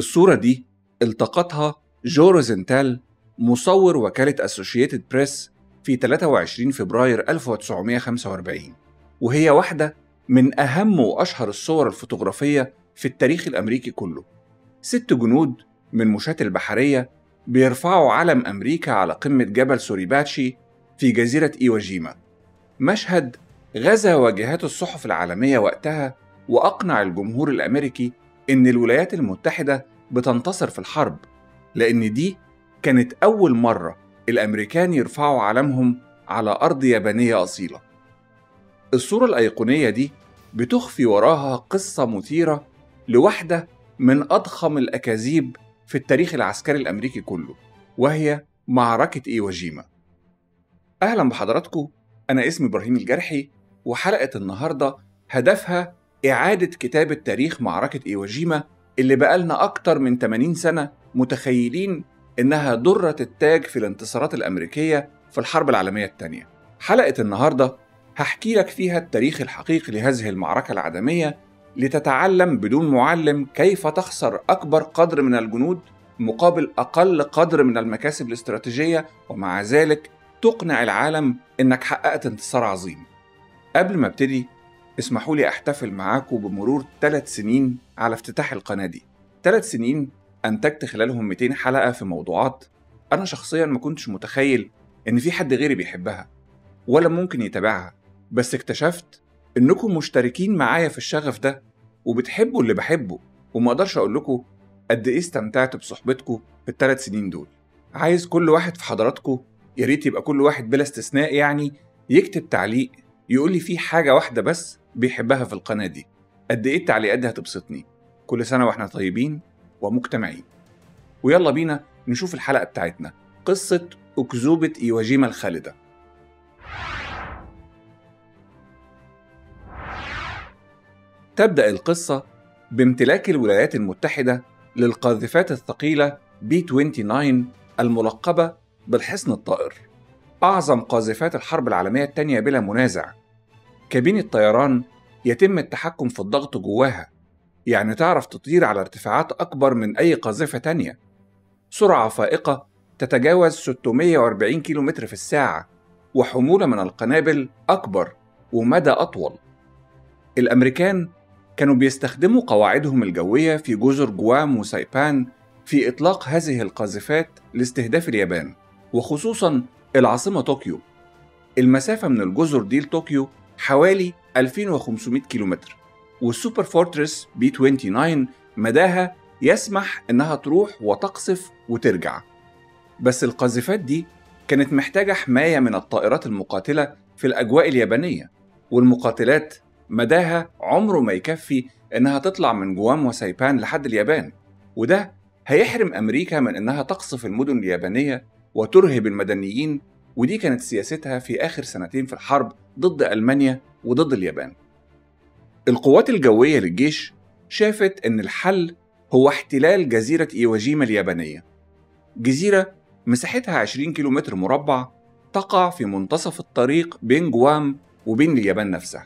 الصورة دي التقطها جو روزنتال مصور وكالة أسوشيتد بريس في 23 فبراير 1945 وهي واحدة من أهم وأشهر الصور الفوتوغرافية في التاريخ الأمريكي كله ست جنود من مشاة البحرية بيرفعوا علم أمريكا على قمة جبل سوريباتشي في جزيرة إيواجيما مشهد غزا واجهات الصحف العالمية وقتها وأقنع الجمهور الأمريكي إن الولايات المتحدة بتنتصر في الحرب لأن دي كانت أول مرة الأمريكان يرفعوا علمهم على أرض يابانية أصيلة الصورة الأيقونية دي بتخفي وراها قصة مثيرة لواحدة من أضخم الأكاذيب في التاريخ العسكري الأمريكي كله وهي معركة إيواجيما أهلا بحضراتكم أنا اسمي إبراهيم الجرحي وحلقة النهاردة هدفها إعادة كتابة تاريخ معركة إيواجيما اللي بقالنا أكتر من 80 سنة متخيلين إنها درة التاج في الانتصارات الأمريكية في الحرب العالمية الثانية حلقة النهاردة هحكي لك فيها التاريخ الحقيقي لهذه المعركة العدمية لتتعلم بدون معلم كيف تخسر أكبر قدر من الجنود مقابل أقل قدر من المكاسب الاستراتيجية ومع ذلك تقنع العالم إنك حققت انتصار عظيم قبل ما ابتدي اسمحوا لي أحتفل معاكم بمرور ثلاث سنين على افتتاح القناة دي ثلاث سنين أنتجت خلالهم 200 حلقة في موضوعات أنا شخصيا ما كنتش متخيل إن في حد غيري بيحبها ولا ممكن يتابعها بس اكتشفت إنكم مشتركين معايا في الشغف ده وبتحبوا اللي بحبه وما أقدرش أقول لكم قد إيه استمتعت بصحبتكم في الثلاث سنين دول عايز كل واحد في حضراتكم يا ريت يبقى كل واحد بلا استثناء يعني يكتب تعليق يقول لي في حاجة واحدة بس بيحبها في القناة دي قد إيه التعليقات دي هتبسطني كل سنة وإحنا طيبين ومجتمعين ويلا بينا نشوف الحلقة بتاعتنا قصة أكذوبة إيواجيما الخالدة تبدأ القصة بامتلاك الولايات المتحدة للقاذفات الثقيلة بي 29 الملقبة بالحصن الطائر أعظم قاذفات الحرب العالمية الثانية بلا منازع كابينة طيران يتم التحكم في الضغط جواها يعني تعرف تطير على ارتفاعات أكبر من أي قاذفة تانية سرعة فائقة تتجاوز 640 كيلومتر في الساعة وحمولة من القنابل أكبر ومدى أطول الأمريكان كانوا بيستخدموا قواعدهم الجوية في جزر جوام وسايبان في إطلاق هذه القاذفات لاستهداف اليابان وخصوصا العاصمة طوكيو المسافة من الجزر دي لطوكيو حوالي 2500 كيلومتر والسوبر فورترس بي 29 مداها يسمح إنها تروح وتقصف وترجع بس القاذفات دي كانت محتاجة حماية من الطائرات المقاتلة في الأجواء اليابانية والمقاتلات مداها عمره ما يكفي إنها تطلع من جوام وسايبان لحد اليابان وده هيحرم أمريكا من إنها تقصف المدن اليابانية وترهب المدنيين ودي كانت سياستها في آخر سنتين في الحرب ضد ألمانيا وضد اليابان القوات الجوية للجيش شافت إن الحل هو احتلال جزيرة إيواجيما اليابانية جزيرة مساحتها 20 كيلومتر مربع تقع في منتصف الطريق بين جوام وبين اليابان نفسها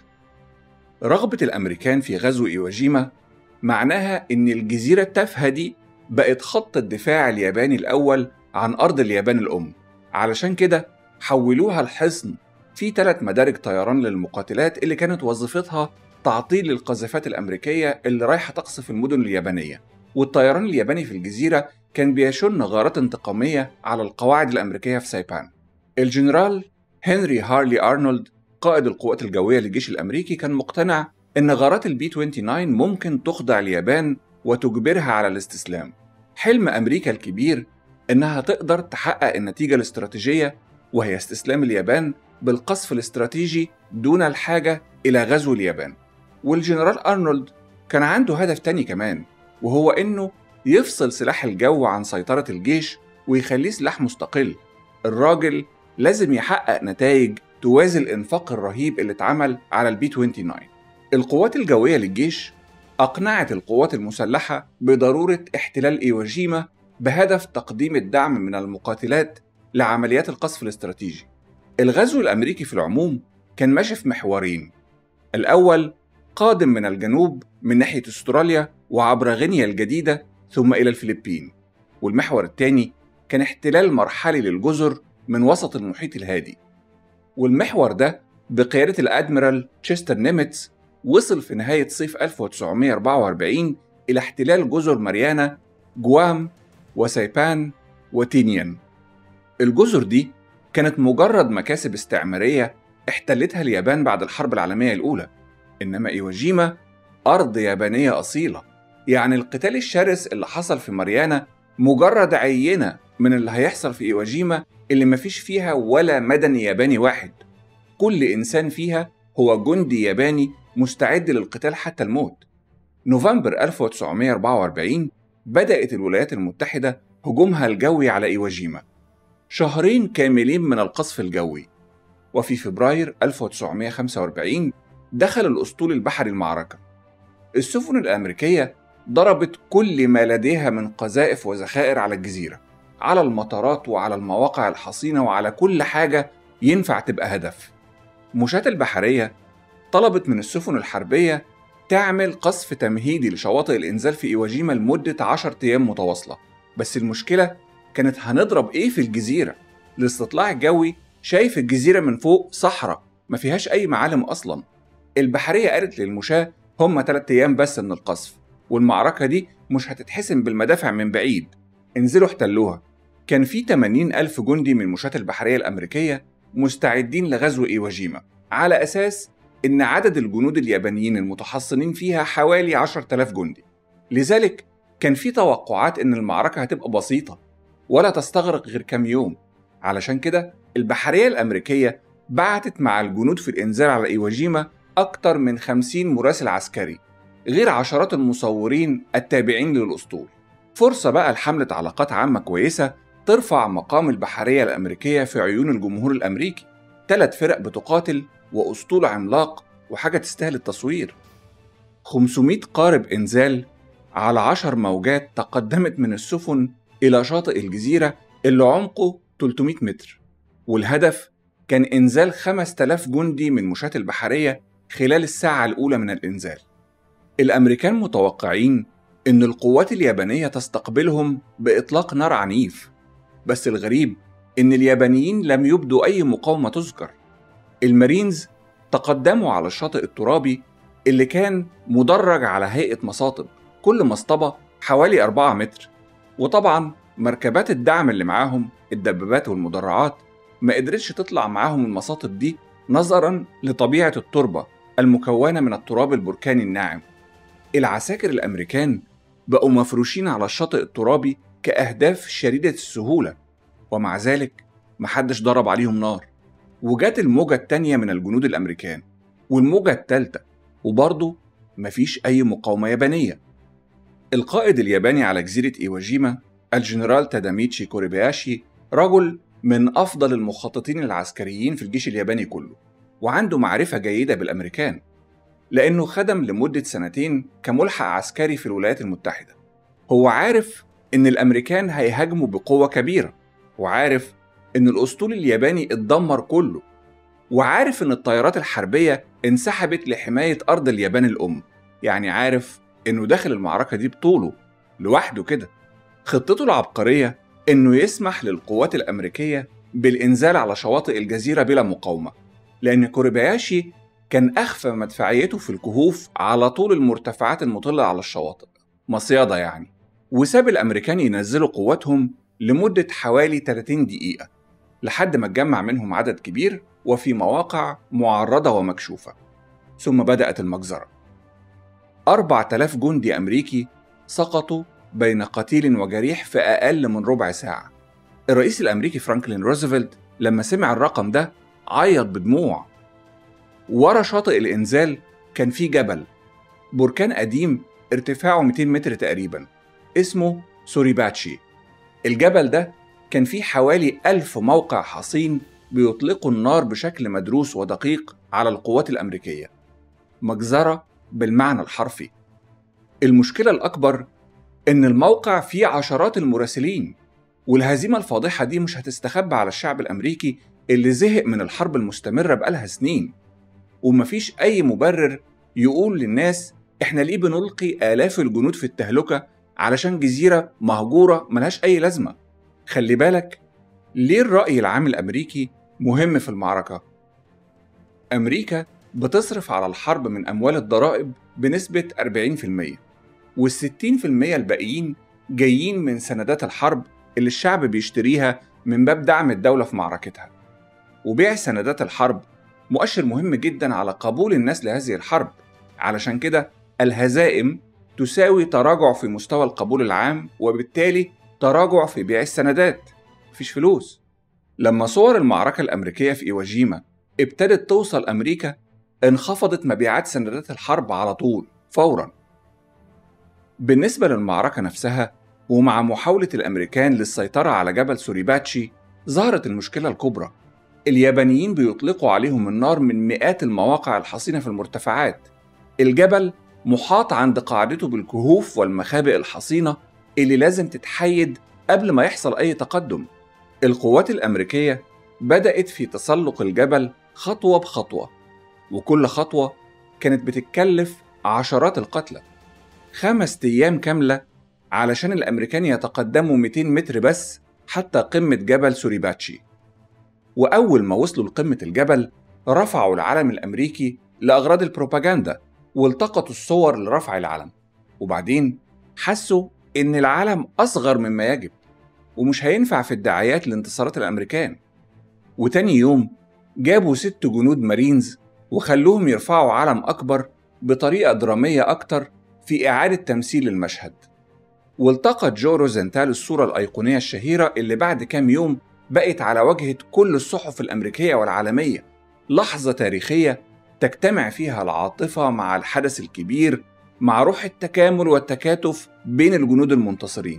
رغبة الأمريكان في غزو إيواجيما معناها إن الجزيرة التافهة دي بقت خط الدفاع الياباني الأول عن أرض اليابان الأم علشان كده حولوها الحصن في ثلاث مدارج طيران للمقاتلات اللي كانت وظيفتها تعطيل القذافات الأمريكية اللي رايحة تقصف المدن اليابانية والطيران الياباني في الجزيرة كان بيشن غارات انتقامية على القواعد الأمريكية في سايبان الجنرال هنري هارلي أرنولد قائد القوات الجوية للجيش الأمريكي كان مقتنع إن غارات البي 29 ممكن تخضع اليابان وتجبرها على الاستسلام حلم أمريكا الكبير إنها تقدر تحقق النتيجة الاستراتيجية وهي استسلام اليابان بالقصف الاستراتيجي دون الحاجة إلى غزو اليابان والجنرال أرنولد كان عنده هدف تاني كمان وهو إنه يفصل سلاح الجو عن سيطرة الجيش ويخليه سلاح مستقل الراجل لازم يحقق نتائج توازي الإنفاق الرهيب اللي اتعمل على البي 29 القوات الجوية للجيش أقنعت القوات المسلحة بضرورة احتلال إيواجيما بهدف تقديم الدعم من المقاتلات لعمليات القصف الاستراتيجي الغزو الأمريكي في العموم كان ماشي في محورين الأول قادم من الجنوب من ناحية استراليا وعبر غينيا الجديدة ثم إلى الفلبين والمحور الثاني كان احتلال مرحلي للجزر من وسط المحيط الهادي والمحور ده بقيادة الأدميرال تشستر نيميتس وصل في نهاية صيف 1944 إلى احتلال جزر ماريانا جوام وسايبان وتينيان الجزر دي كانت مجرد مكاسب استعمارية احتلتها اليابان بعد الحرب العالمية الأولى إنما إيواجيما أرض يابانية أصيلة يعني القتال الشرس اللي حصل في ماريانا مجرد عينة من اللي هيحصل في إيواجيما اللي مفيش فيها ولا مدني ياباني واحد كل إنسان فيها هو جندي ياباني مستعد للقتال حتى الموت نوفمبر 1944 بدأت الولايات المتحدة هجومها الجوي على إيواجيما شهرين كاملين من القصف الجوي وفي فبراير 1945 دخل الأسطول البحري المعركة السفن الأمريكية ضربت كل ما لديها من قذائف وذخائر على الجزيرة على المطارات وعلى المواقع الحصينة وعلى كل حاجة ينفع تبقى هدف مشاة البحرية طلبت من السفن الحربية تعمل قصف تمهيدي لشواطئ الإنزال في إيواجيما لمدة 10 أيام متواصلة بس المشكلة كانت هنضرب إيه في الجزيرة؟ الاستطلاع الجوي شايف الجزيرة من فوق صحراء ما فيهاش أي معالم أصلا البحرية قالت للمشاة هم 3 أيام بس من القصف والمعركة دي مش هتتحسم بالمدافع من بعيد انزلوا احتلوها كان في 80 ألف جندي من مشاة البحرية الأمريكية مستعدين لغزو إيواجيما على أساس إن عدد الجنود اليابانيين المتحصنين فيها حوالي 10,000 جندي لذلك كان في توقعات إن المعركة هتبقى بسيطة ولا تستغرق غير كام يوم علشان كده البحرية الأمريكية بعتت مع الجنود في الإنزال على إيواجيما أكتر من 50 مراسل عسكري غير عشرات المصورين التابعين للأسطول فرصة بقى لحملة علاقات عامة كويسة ترفع مقام البحرية الأمريكية في عيون الجمهور الأمريكي ثلاث فرق بتقاتل وأسطول عملاق وحاجة تستاهل التصوير 500 قارب إنزال على عشر موجات تقدمت من السفن إلى شاطئ الجزيرة اللي عمقه 300 متر والهدف كان إنزال 5000 جندي من مشاة البحرية خلال الساعة الأولى من الإنزال الأمريكان متوقعين إن القوات اليابانية تستقبلهم بإطلاق نار عنيف بس الغريب إن اليابانيين لم يبدوا أي مقاومة تذكر المارينز تقدموا على الشاطئ الترابي اللي كان مدرج على هيئة مصاطب كل مصطبة حوالي 4 متر وطبعا مركبات الدعم اللي معاهم الدبابات والمدرعات ما قدرتش تطلع معاهم المصاطب دي نظرا لطبيعة التربة المكونة من التراب البركاني الناعم العساكر الأمريكان بقوا مفروشين على الشاطئ الترابي كأهداف شديدة السهولة ومع ذلك محدش ضرب عليهم نار وجات الموجة التانية من الجنود الأمريكان والموجة التالتة وبرضه مفيش أي مقاومة يابانية القائد الياباني على جزيرة إيواجيما الجنرال تاداميتشي كوريبياشي رجل من أفضل المخططين العسكريين في الجيش الياباني كله وعنده معرفة جيدة بالأمريكان لأنه خدم لمدة سنتين كملحق عسكري في الولايات المتحدة هو عارف إن الأمريكان هيهاجموا بقوة كبيرة وعارف إن الأسطول الياباني اتدمر كله وعارف إن الطيارات الحربية انسحبت لحماية أرض اليابان الأم يعني عارف إنه داخل المعركة دي بطوله لوحده كده خطته العبقرية إنه يسمح للقوات الأمريكية بالإنزال على شواطئ الجزيرة بلا مقاومة لأن كوريباياشي كان أخفى مدفعيته في الكهوف على طول المرتفعات المطلة على الشواطئ مصيادة يعني وساب الأمريكان ينزلوا قواتهم لمدة حوالي 30 دقيقة لحد ما اتجمع منهم عدد كبير وفي مواقع معرضة ومكشوفة ثم بدأت المجزرة 4000 جندي أمريكي سقطوا بين قتيل وجريح في أقل من ربع ساعة الرئيس الأمريكي فرانكلين روزفلت لما سمع الرقم ده عيط بدموع ورا شاطئ الإنزال كان في جبل بركان قديم ارتفاعه 200 متر تقريبا اسمه سوريباتشي الجبل ده كان فيه حوالي ألف موقع حصين بيطلقوا النار بشكل مدروس ودقيق على القوات الأمريكية مجزرة بالمعنى الحرفي المشكلة الأكبر إن الموقع فيه عشرات المراسلين والهزيمة الفاضحة دي مش هتستخبى على الشعب الأمريكي اللي زهق من الحرب المستمرة بقالها سنين ومفيش أي مبرر يقول للناس إحنا ليه بنلقي آلاف الجنود في التهلكة علشان جزيرة مهجورة ملهاش أي لازمة خلي بالك ليه الرأي العام الأمريكي مهم في المعركة؟ أمريكا بتصرف على الحرب من أموال الضرائب بنسبة 40% وال 60% الباقيين جايين من سندات الحرب اللي الشعب بيشتريها من باب دعم الدولة في معركتها وبيع سندات الحرب مؤشر مهم جدا على قبول الناس لهذه الحرب علشان كده الهزائم تساوي تراجع في مستوى القبول العام وبالتالي تراجع في بيع السندات مفيش فلوس لما صور المعركة الأمريكية في إيواجيما ابتدت توصل أمريكا انخفضت مبيعات سندات الحرب على طول فورا بالنسبة للمعركة نفسها ومع محاولة الأمريكان للسيطرة على جبل سوريباتشي ظهرت المشكلة الكبرى اليابانيين بيطلقوا عليهم النار من مئات المواقع الحصينة في المرتفعات الجبل محاط عند قاعدته بالكهوف والمخابئ الحصينة اللي لازم تتحيد قبل ما يحصل أي تقدم القوات الأمريكية بدأت في تسلق الجبل خطوة بخطوة وكل خطوة كانت بتتكلف عشرات القتلى خمس أيام كاملة علشان الأمريكان يتقدموا 200 متر بس حتى قمة جبل سوريباتشي وأول ما وصلوا لقمة الجبل رفعوا العلم الأمريكي لأغراض البروباجندا والتقطوا الصور لرفع العلم وبعدين حسوا إن العلم أصغر مما يجب ومش هينفع في الدعايات لانتصارات الأمريكان وتاني يوم جابوا ست جنود مارينز وخلوهم يرفعوا علم أكبر بطريقة درامية أكتر في إعادة تمثيل المشهد والتقط جو روزنتال الصورة الأيقونية الشهيرة اللي بعد كام يوم بقت على واجهة كل الصحف الأمريكية والعالمية لحظة تاريخية تجتمع فيها العاطفة مع الحدث الكبير مع روح التكامل والتكاتف بين الجنود المنتصرين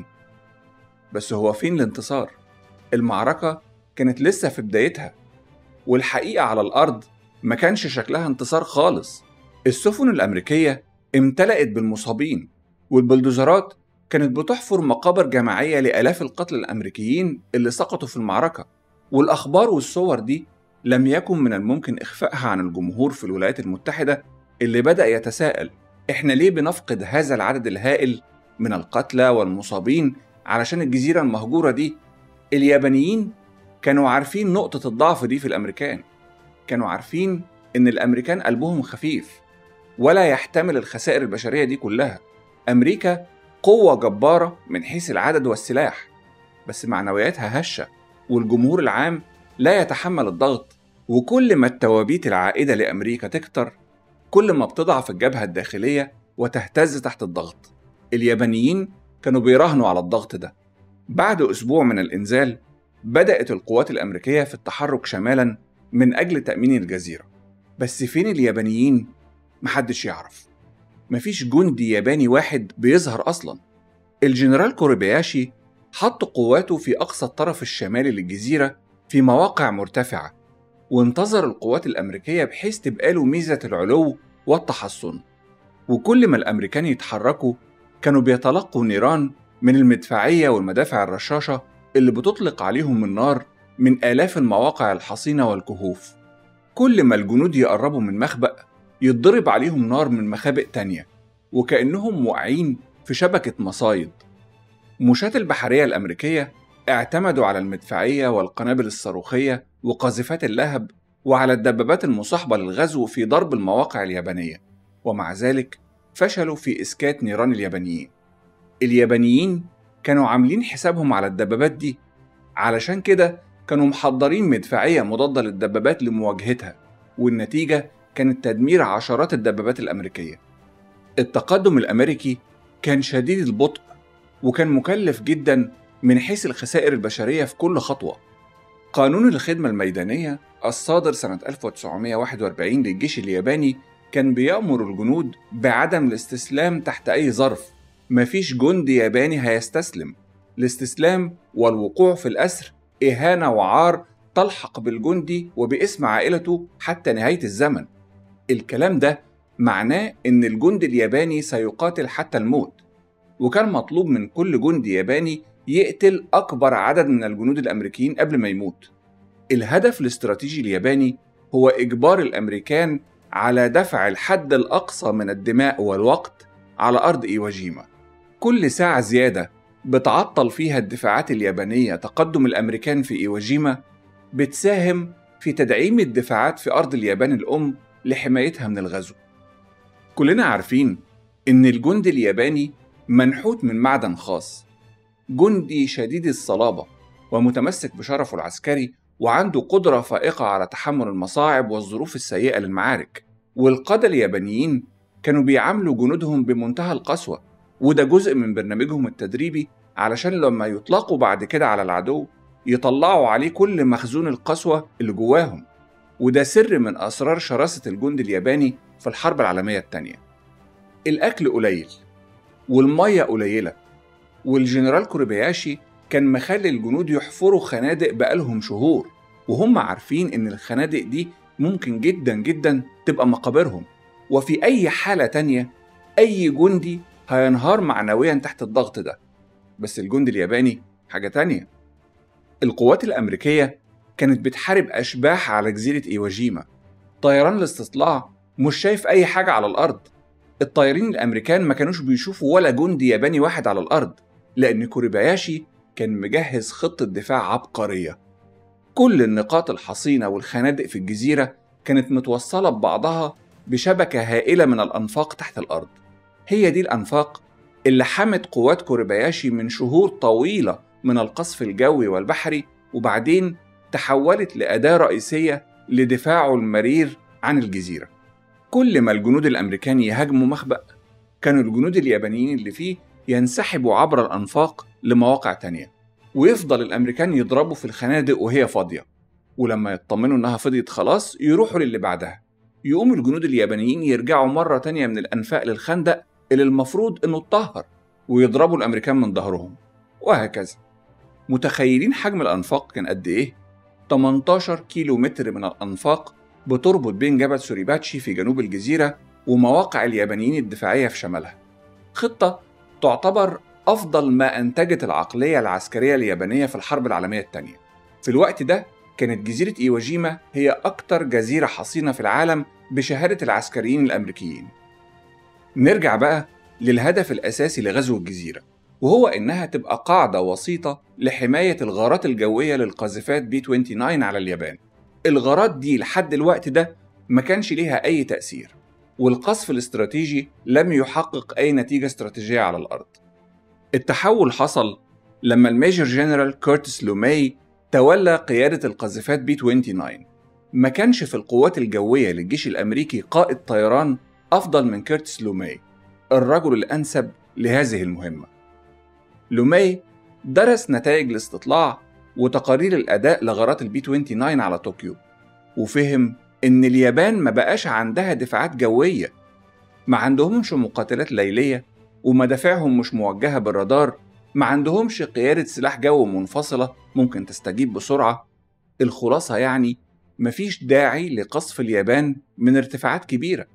بس هو فين الانتصار؟ المعركة كانت لسه في بدايتها والحقيقة على الأرض ما كانش شكلها انتصار خالص السفن الأمريكية امتلأت بالمصابين والبلدوزرات كانت بتحفر مقابر جماعية لآلاف القتلى الأمريكيين اللي سقطوا في المعركة والأخبار والصور دي لم يكن من الممكن إخفائها عن الجمهور في الولايات المتحدة اللي بدأ يتساءل إحنا ليه بنفقد هذا العدد الهائل من القتلى والمصابين علشان الجزيرة المهجورة دي اليابانيين كانوا عارفين نقطة الضعف دي في الأمريكان كانوا عارفين إن الأمريكان قلبهم خفيف ولا يحتمل الخسائر البشرية دي كلها أمريكا قوة جبارة من حيث العدد والسلاح بس معنوياتها هشة والجمهور العام لا يتحمل الضغط وكل ما التوابيت العائدة لأمريكا تكتر كل ما بتضعف الجبهة الداخلية وتهتز تحت الضغط اليابانيين كانوا بيراهنوا على الضغط ده بعد أسبوع من الإنزال بدأت القوات الأمريكية في التحرك شمالا من أجل تأمين الجزيرة بس فين اليابانيين؟ محدش يعرف مفيش جندي ياباني واحد بيظهر أصلا الجنرال كوريبياشي حط قواته في أقصى الطرف الشمالي للجزيرة في مواقع مرتفعة وانتظر القوات الأمريكية بحيث تبقى له ميزة العلو والتحصن وكل ما الأمريكان يتحركوا كانوا بيتلقوا نيران من المدفعية والمدافع الرشاشة اللي بتطلق عليهم النار من آلاف المواقع الحصينة والكهوف كل ما الجنود يقربوا من مخبأ يتضرب عليهم نار من مخابئ تانية وكأنهم واقعين في شبكة مصايد مشاة البحرية الأمريكية اعتمدوا على المدفعية والقنابل الصاروخية وقاذفات اللهب وعلى الدبابات المصاحبة للغزو في ضرب المواقع اليابانية ومع ذلك فشلوا في إسكات نيران اليابانيين اليابانيين كانوا عاملين حسابهم على الدبابات دي علشان كده كانوا محضرين مدفعية مضادة للدبابات لمواجهتها والنتيجة كانت تدمير عشرات الدبابات الأمريكية التقدم الأمريكي كان شديد البطء وكان مكلف جدا من حيث الخسائر البشرية في كل خطوة قانون الخدمة الميدانية الصادر سنة 1941 للجيش الياباني كان بيأمر الجنود بعدم الاستسلام تحت أي ظرف مفيش جندي ياباني هيستسلم الاستسلام والوقوع في الأسر إهانة وعار تلحق بالجندي وباسم عائلته حتى نهاية الزمن الكلام ده معناه إن الجندي الياباني سيقاتل حتى الموت وكان مطلوب من كل جندي ياباني يقتل أكبر عدد من الجنود الأمريكيين قبل ما يموت الهدف الاستراتيجي الياباني هو إجبار الأمريكان على دفع الحد الأقصى من الدماء والوقت على أرض إيواجيما كل ساعة زيادة بتعطل فيها الدفاعات اليابانية تقدم الأمريكان في إيواجيما بتساهم في تدعيم الدفاعات في أرض اليابان الأم لحمايتها من الغزو. كلنا عارفين إن الجندي الياباني منحوت من معدن خاص، جندي شديد الصلابة ومتمسك بشرفه العسكري وعنده قدرة فائقة على تحمل المصاعب والظروف السيئة للمعارك، والقادة اليابانيين كانوا بيعاملوا جنودهم بمنتهى القسوة، وده جزء من برنامجهم التدريبي علشان لما يطلقوا بعد كده على العدو يطلعوا عليه كل مخزون القسوة اللي جواهم وده سر من أسرار شراسة الجند الياباني في الحرب العالمية التانية الأكل قليل والمية قليلة والجنرال كوريبياشي كان مخلي الجنود يحفروا خنادق بقالهم شهور وهم عارفين إن الخنادق دي ممكن جدا جدا تبقى مقابرهم وفي أي حالة تانية أي جندي هينهار معنويا تحت الضغط ده بس الجندي الياباني حاجة تانية القوات الأمريكية كانت بتحارب أشباح على جزيرة إيواجيما طيران الاستطلاع مش شايف أي حاجة على الأرض الطيارين الأمريكان ما كانوش بيشوفوا ولا جندي ياباني واحد على الأرض لأن كوريباياشي كان مجهز خطة دفاع عبقرية كل النقاط الحصينة والخنادق في الجزيرة كانت متوصلة ببعضها بشبكة هائلة من الأنفاق تحت الأرض هي دي الأنفاق اللي حمت قوات كوريباياشي من شهور طويلة من القصف الجوي والبحري وبعدين تحولت لأداة رئيسية لدفاعه المرير عن الجزيرة كل ما الجنود الأمريكان يهاجموا مخبأ كانوا الجنود اليابانيين اللي فيه ينسحبوا عبر الأنفاق لمواقع تانية ويفضل الأمريكان يضربوا في الخنادق وهي فاضية ولما يطمنوا إنها فضيت خلاص يروحوا للي بعدها يقوم الجنود اليابانيين يرجعوا مرة تانية من الأنفاق للخندق اللي المفروض إنه اتطهر ويضربوا الأمريكان من ظهرهم وهكذا متخيلين حجم الأنفاق كان قد إيه؟ 18 كيلو متر من الأنفاق بتربط بين جبل سوريباتشي في جنوب الجزيرة ومواقع اليابانيين الدفاعية في شمالها خطة تعتبر أفضل ما أنتجت العقلية العسكرية اليابانية في الحرب العالمية الثانية في الوقت ده كانت جزيرة إيواجيما هي أكتر جزيرة حصينة في العالم بشهادة العسكريين الأمريكيين نرجع بقى للهدف الأساسي لغزو الجزيرة وهو إنها تبقى قاعدة وسيطة لحماية الغارات الجوية للقاذفات بي 29 على اليابان الغارات دي لحد الوقت ده ما كانش ليها أي تأثير والقصف الاستراتيجي لم يحقق أي نتيجة استراتيجية على الأرض التحول حصل لما الميجر جنرال كورتس لوماي تولى قيادة القاذفات بي 29 ما كانش في القوات الجوية للجيش الأمريكي قائد طيران أفضل من كيرتس لوماي الرجل الأنسب لهذه المهمة لوماي درس نتائج الاستطلاع وتقارير الأداء لغارات البي 29 على طوكيو وفهم إن اليابان ما بقاش عندها دفاعات جوية ما عندهمش مقاتلات ليلية ومدافعهم مش موجهة بالرادار ما عندهمش قيادة سلاح جو منفصلة ممكن تستجيب بسرعة الخلاصة يعني مفيش داعي لقصف اليابان من ارتفاعات كبيرة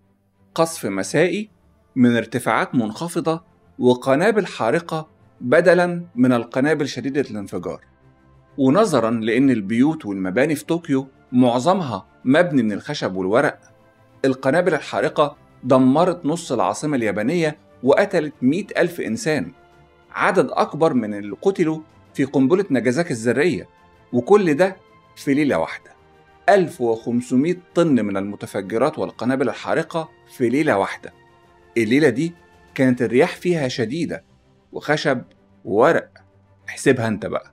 قصف مسائي من ارتفاعات منخفضة وقنابل حارقة بدلا من القنابل شديدة الانفجار ونظرا لأن البيوت والمباني في طوكيو معظمها مبني من الخشب والورق القنابل الحارقة دمرت نص العاصمة اليابانية وقتلت مئة ألف إنسان عدد أكبر من اللي قتلوا في قنبلة نجازاكي الذرية وكل ده في ليلة واحدة 1500 طن من المتفجرات والقنابل الحارقة في ليلة واحدة الليلة دي كانت الرياح فيها شديدة وخشب وورق احسبها انت بقى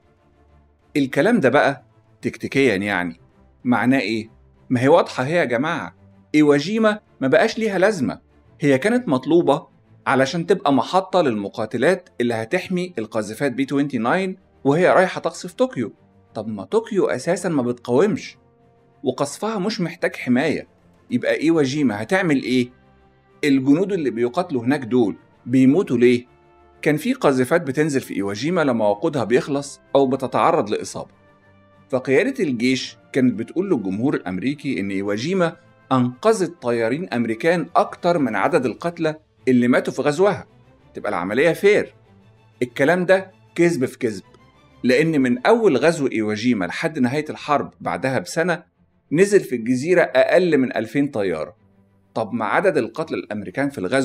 الكلام ده بقى تكتيكيا يعني معناه ايه؟ ما هي واضحة هي يا جماعة إيواجيما ما بقاش ليها لازمة هي كانت مطلوبة علشان تبقى محطة للمقاتلات اللي هتحمي القاذفات بي 29 وهي رايحة تقصف طوكيو طب ما طوكيو أساسا ما بتقاومش وقصفها مش محتاج حماية يبقى إيواجيما هتعمل إيه؟ الجنود اللي بيقاتلوا هناك دول بيموتوا ليه؟ كان في قاذفات بتنزل في إيواجيما لما وقودها بيخلص أو بتتعرض لإصابة فقيادة الجيش كانت بتقول للجمهور الأمريكي إن إيواجيما أنقذت طيارين أمريكان أكتر من عدد القتلى اللي ماتوا في غزوها تبقى العملية فير الكلام ده كذب في كذب لأن من أول غزو إيواجيما لحد نهاية الحرب بعدها بسنة نزل في الجزيرة أقل من 2000 طيارة طب ما عدد القتلى الأمريكان في الغزو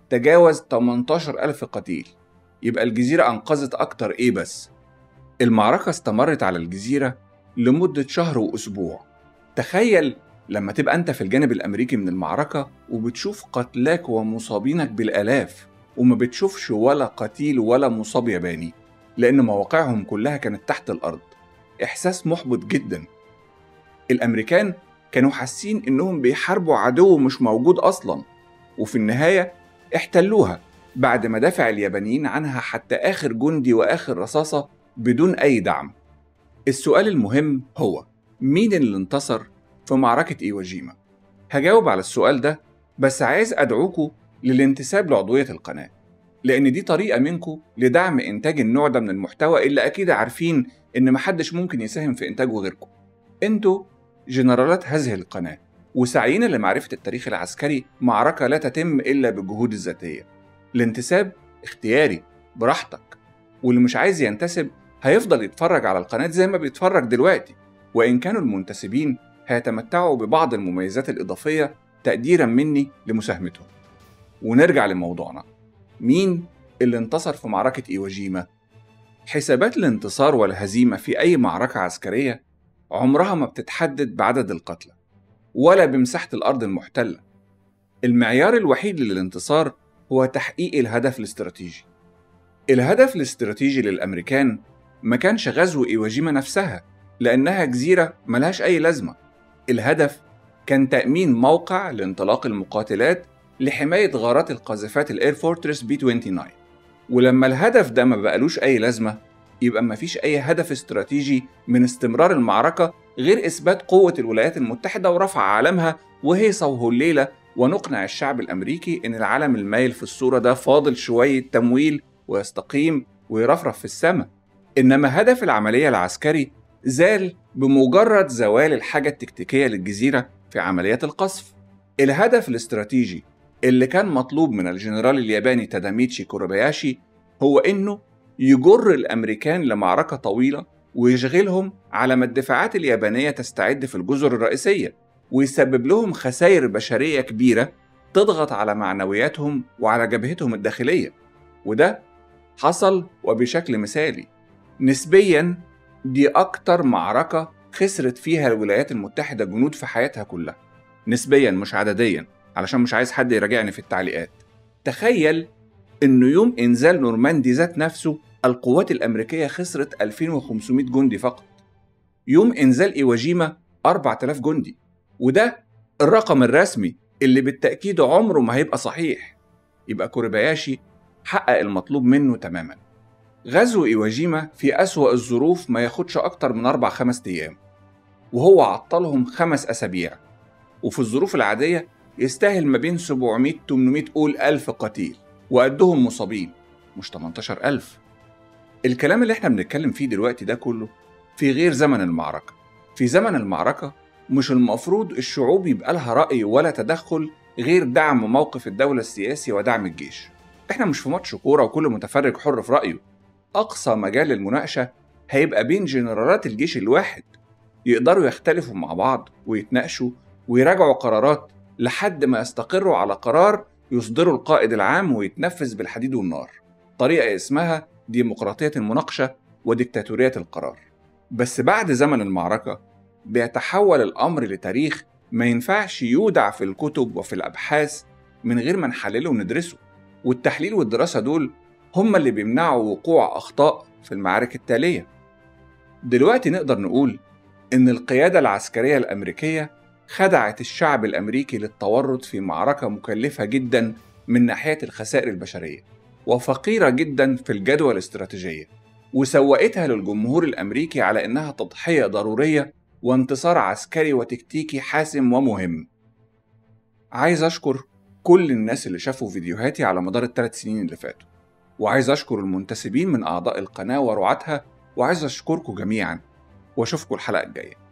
تجاوز 18 ألف قتيل يبقى الجزيرة أنقذت أكتر إيه بس المعركة استمرت على الجزيرة لمدة شهر وأسبوع تخيل لما تبقى أنت في الجانب الأمريكي من المعركة وبتشوف قتلاك ومصابينك بالآلاف وما بتشوفش ولا قتيل ولا مصاب ياباني لأن مواقعهم كلها كانت تحت الأرض إحساس محبط جدا الأمريكان كانوا حاسين إنهم بيحاربوا عدو مش موجود أصلا وفي النهاية احتلوها بعد ما دافع اليابانيين عنها حتى آخر جندي وآخر رصاصة بدون أي دعم السؤال المهم هو مين اللي انتصر في معركة إيواجيما؟ هجاوب على السؤال ده بس عايز أدعوكوا للانتساب لعضوية القناة لأن دي طريقة منكم لدعم إنتاج النوع ده من المحتوى اللي أكيد عارفين إن محدش ممكن يساهم في إنتاجه غيركم انتوا جنرالات هذه القناة وسعينا لمعرفة التاريخ العسكري معركة لا تتم إلا بالجهود الذاتية الانتساب اختياري براحتك واللي مش عايز ينتسب هيفضل يتفرج على القناة زي ما بيتفرج دلوقتي وإن كانوا المنتسبين هيتمتعوا ببعض المميزات الإضافية تقديرا مني لمساهمتهم ونرجع لموضوعنا مين اللي انتصر في معركة إيواجيما؟ حسابات الانتصار والهزيمة في أي معركة عسكرية عمرها ما بتتحدد بعدد القتلى ولا بمساحة الأرض المحتلة المعيار الوحيد للانتصار هو تحقيق الهدف الاستراتيجي الهدف الاستراتيجي للأمريكان ما كانش غزو إيواجيما نفسها لأنها جزيرة ملهاش أي لازمة الهدف كان تأمين موقع لانطلاق المقاتلات لحماية غارات القاذفات الإير فورترس بي 29 ولما الهدف ده ما بقالوش أي لازمة يبقى مفيش أي هدف استراتيجي من استمرار المعركة غير إثبات قوة الولايات المتحدة ورفع علمها وهيصة وهليلة ونقنع الشعب الأمريكي إن العلم المايل في الصورة ده فاضل شوية تمويل ويستقيم ويرفرف في السماء إنما هدف العملية العسكري زال بمجرد زوال الحاجة التكتيكية للجزيرة في عمليات القصف الهدف الاستراتيجي اللي كان مطلوب من الجنرال الياباني تاداميتشي كوروباياشي هو إنه يجر الأمريكان لمعركة طويلة ويشغلهم على ما الدفاعات اليابانية تستعد في الجزر الرئيسية ويسبب لهم خسائر بشرية كبيرة تضغط على معنوياتهم وعلى جبهتهم الداخلية وده حصل وبشكل مثالي نسبيا دي أكتر معركة خسرت فيها الولايات المتحدة جنود في حياتها كلها نسبيا مش عدديا علشان مش عايز حد يراجعني في التعليقات تخيل إنه يوم إنزال نورماندي ذات نفسه القوات الأمريكية خسرت 2500 جندي فقط يوم إنزال إيواجيما 4000 جندي وده الرقم الرسمي اللي بالتأكيد عمره ما هيبقى صحيح يبقى كوريباياشي حقق المطلوب منه تماما غزو إيواجيما في أسوأ الظروف ما ياخدش أكتر من أربع خمس أيام وهو عطلهم خمس أسابيع وفي الظروف العادية يستاهل ما بين 700 800 قول ألف قتيل وقدهم مصابين مش 18000 الكلام اللي احنا بنتكلم فيه دلوقتي ده كله في غير زمن المعركة في زمن المعركة مش المفروض الشعوب يبقى لها رأي ولا تدخل غير دعم موقف الدولة السياسي ودعم الجيش احنا مش في ماتش كورة وكل متفرج حر في رأيه أقصى مجال للمناقشة هيبقى بين جنرالات الجيش الواحد يقدروا يختلفوا مع بعض ويتناقشوا ويراجعوا قرارات لحد ما يستقروا على قرار يصدره القائد العام ويتنفذ بالحديد والنار طريقة اسمها ديمقراطية المناقشة وديكتاتورية القرار بس بعد زمن المعركة بيتحول الأمر لتاريخ ما ينفعش يودع في الكتب وفي الأبحاث من غير ما نحلله وندرسه والتحليل والدراسة دول هم اللي بيمنعوا وقوع أخطاء في المعارك التالية دلوقتي نقدر نقول إن القيادة العسكرية الأمريكية خدعت الشعب الأمريكي للتورط في معركة مكلفة جدا من ناحية الخسائر البشرية وفقيرة جدا في الجدوى الاستراتيجية وسوقتها للجمهور الأمريكي على إنها تضحية ضرورية وانتصار عسكري وتكتيكي حاسم ومهم عايز أشكر كل الناس اللي شافوا فيديوهاتي على مدار الثلاث سنين اللي فاتوا وعايز أشكر المنتسبين من أعضاء القناة ورعاتها وعايز أشكركم جميعا وأشوفكم الحلقة الجاية